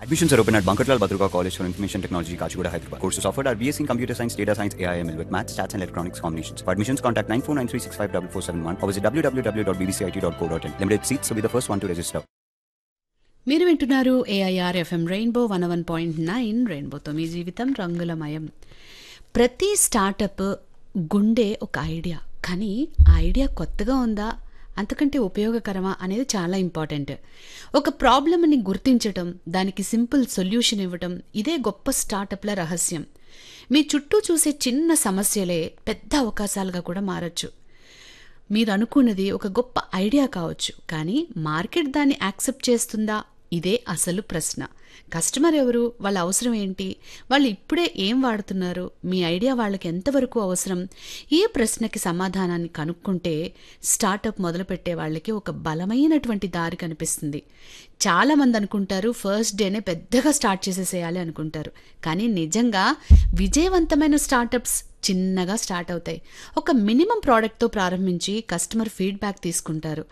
Admissions are open at Bankarlal Badruga College for Information Technology, Kachigura, Hyderabad. Courses offered are BSc in Computer Science, Data Science, AIML with Maths, Stats and Electronics combinations. For admissions, contact 9493654471 or visit www.bbcit.co.in. Limited seats, so be the first one to register. మీరు వింటున్నారు AIR FM rainbow one one point nine రెయిన్బోతో మీ జీవితం రంగులమయం ప్రతి startup గుండె ఒక idea కానీ ఆ ఐడియా కొత్తగా ఉందా అంతకంటే ఉపయోగకరమా అనేది చాలా ఇంపార్టెంట్ ఒక ప్రాబ్లమ్ని గుర్తించటం దానికి సింపుల్ సొల్యూషన్ ఇవ్వటం ఇదే గొప్ప స్టార్టప్ల రహస్యం మీ చుట్టూ చూసే చిన్న సమస్యలే పెద్ద అవకాశాలుగా కూడా మారచ్చు మీరు అనుకున్నది ఒక గొప్ప ఐడియా కావచ్చు కానీ మార్కెట్ దాన్ని యాక్సెప్ట్ చేస్తుందా ఇదే అసలు ప్రశ్న కస్టమర్ ఎవరు వాళ్ళ అవసరం ఏంటి వాళ్ళు ఇప్పుడే ఏం వాడుతున్నారు మీ ఐడియా వాళ్ళకి ఎంతవరకు అవసరం ఈ ప్రశ్నకి సమాధానాన్ని కనుక్కుంటే స్టార్టప్ మొదలుపెట్టే వాళ్ళకి ఒక బలమైనటువంటి దారి కనిపిస్తుంది చాలామంది అనుకుంటారు ఫస్ట్ డేనే పెద్దగా స్టార్ట్ చేసేసేయాలి అనుకుంటారు కానీ నిజంగా విజయవంతమైన స్టార్టప్స్ చిన్నగా స్టార్ట్ అవుతాయి ఒక మినిమం ప్రోడక్ట్తో ప్రారంభించి కస్టమర్ ఫీడ్బ్యాక్ తీసుకుంటారు